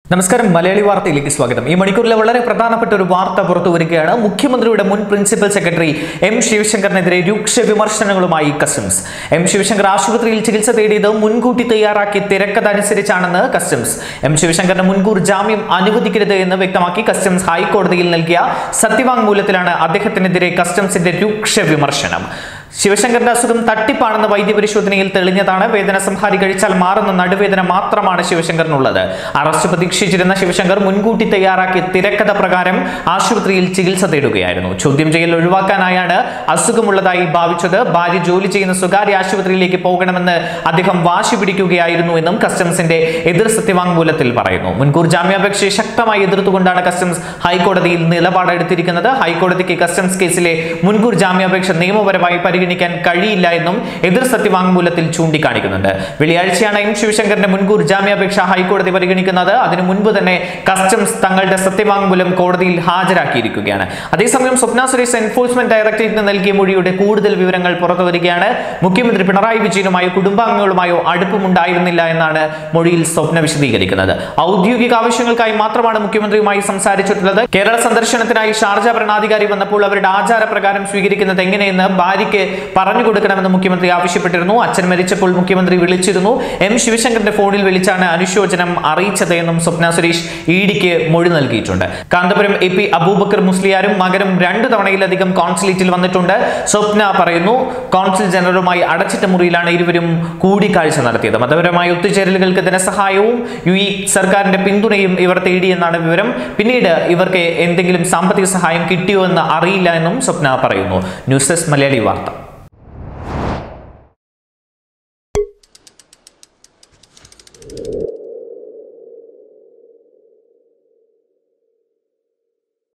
നമസ്കാരം മലയാളി വാർത്തയിലേക്ക് സ്വാഗതം ഈ മണിക്കൂറിലെ വളരെ പ്രധാനപ്പെട്ട ഒരു വാർത്ത പുറത്തു വരികയാണ് മുഖ്യമന്ത്രിയുടെ മുൻ പ്രിൻസിപ്പൽ സെക്രട്ടറി എം ശിവശങ്കറിനെതിരെ രൂക്ഷ വിമർശനങ്ങളുമായി കസ്റ്റംസ് എം ശിവശങ്കർ ആശുപത്രിയിൽ ചികിത്സ തേടിയത് മുൻകൂട്ടി തയ്യാറാക്കിയ തിരക്കഥ അനുസരിച്ചാണെന്ന് കസ്റ്റംസ് എം ശിവശങ്കറിന് മുൻകൂർ ജാമ്യം അനുവദിക്കരുത് എന്ന് വ്യക്തമാക്കി കസ്റ്റംസ് ഹൈക്കോടതിയിൽ നൽകിയ സത്യവാങ്മൂലത്തിലാണ് അദ്ദേഹത്തിനെതിരെ കസ്റ്റംസിന്റെ രൂക്ഷ വിമർശനം ശിവശങ്കറിന്റെ അസുഖം തട്ടിപ്പാണെന്ന് വൈദ്യപരിശോധനയിൽ തെളിഞ്ഞതാണ് വേദന സംഹാരി കഴിച്ചാൽ മാറുന്ന നടുവേദന മാത്രമാണ് ശിവശങ്കറിനുള്ളത് അറസ്റ്റ് പ്രതീക്ഷിച്ചിരുന്ന ശിവശങ്കർ മുൻകൂട്ടി തയ്യാറാക്കിയ തിരക്കഥ പ്രകാരം ആശുപത്രിയിൽ ചികിത്സ തേടുകയായിരുന്നു ചോദ്യം ചെയ്യൽ ഒഴിവാക്കാനായാണ് അസുഖമുള്ളതായി ഭാവിച്ചത് ഭാര്യ ജോലി ചെയ്യുന്ന സ്വകാര്യ ആശുപത്രിയിലേക്ക് പോകണമെന്ന് അദ്ദേഹം വാശി പിടിക്കുകയായിരുന്നു എന്നും കസ്റ്റംസിന്റെ എതിർ സത്യവാങ്മൂലത്തിൽ പറയുന്നു മുൻകൂർ ജാമ്യാപേക്ഷയെ ശക്തമായി എതിർത്തുകൊണ്ടാണ് കസ്റ്റംസ് ഹൈക്കോടതിയിൽ നിലപാടെടുത്തിരിക്കുന്നത് ഹൈക്കോടതിക്ക് കസ്റ്റംസ് കേസിലെ മുൻകൂർ ജാമ്യാപേക്ഷ നിയമപരമായി പരിഗണിക്കാൻ കഴിയില്ല എന്നും എതിർ സത്യവാങ്മൂലത്തിൽ ചൂണ്ടിക്കാണിക്കുന്നുണ്ട് വെള്ളിയാഴ്ചയാണ് എം ശിവശങ്കറിന്റെ മുൻകൂർ ജാമ്യാപേക്ഷ ഹൈക്കോടതി പരിഗണിക്കുന്നത് അതിനു മുൻപ് തന്നെ കസ്റ്റംസ് തങ്ങളുടെ സത്യവാങ്മൂലം കോടതിയിൽ ഹാജരാക്കിയിരിക്കുകയാണ് അതേസമയം സ്വപ്ന സുരേഷ് എൻഫോഴ്സ്മെന്റ് ഡയറക്ടറേറ്റിന് നൽകിയ മൊഴിയുടെ കൂടുതൽ വിവരങ്ങൾ പുറത്തു വരികയാണ് മുഖ്യമന്ത്രി പിണറായി വിജയനുമായോ കുടുംബാംഗങ്ങളുമായോ അടുപ്പമുണ്ടായിരുന്നില്ല എന്നാണ് മൊഴിയിൽ സ്വപ്ന വിശദീകരിക്കുന്നത് ഔദ്യോഗിക ആവശ്യങ്ങൾക്കായി മാത്രമാണ് മുഖ്യമന്ത്രിയുമായി സംസാരിച്ചിട്ടുള്ളത് കേരള സന്ദർശനത്തിനായി ഷാർജ ഭരണാധികാരി വന്നപ്പോൾ അവരുടെ ആചാരപ്രകാരം സ്വീകരിക്കുന്നത് എങ്ങനെയെന്ന് ഭാര്യയ്ക്ക് പറഞ്ഞു കൊടുക്കണമെന്ന് മുഖ്യമന്ത്രി ആവശ്യപ്പെട്ടിരുന്നു അച്ഛൻ മരിച്ചപ്പോൾ മുഖ്യമന്ത്രി വിളിച്ചിരുന്നു എം ശിവശങ്കറിന്റെ ഫോണിൽ വിളിച്ചാണ് അനുശോചനം അറിയിച്ചത് എന്നും സ്വപ്ന സുരേഷ് ഇഡിക്ക് മൊഴി നൽകിയിട്ടുണ്ട് കാന്തപുരം എ പി അബൂബക്കർ മുസ്ലിയാരും മകനും രണ്ടു തവണയിലധികം കോൺസുലേറ്റിൽ വന്നിട്ടുണ്ട് സ്വപ്ന പറയുന്നു കോൺസുൽ ജനറലുമായി അടച്ചിട്ട മുറിയിലാണ് ഇരുവരും കൂടിക്കാഴ്ച നടത്തിയത് മതപരമായ ഒത്തുചേരലുകൾക്ക് ധനസഹായവും യു ഇ സർക്കാരിന്റെ പിന്തുണയും ഇവർ തേടിയെന്നാണ് വിവരം പിന്നീട് ഇവർക്ക് എന്തെങ്കിലും സാമ്പത്തിക സഹായം കിട്ടിയോ എന്ന് അറിയില്ല എന്നും സ്വപ്ന പറയുന്നു ന്യൂസ് ഡെസ്ക് മലയാളി വാർത്ത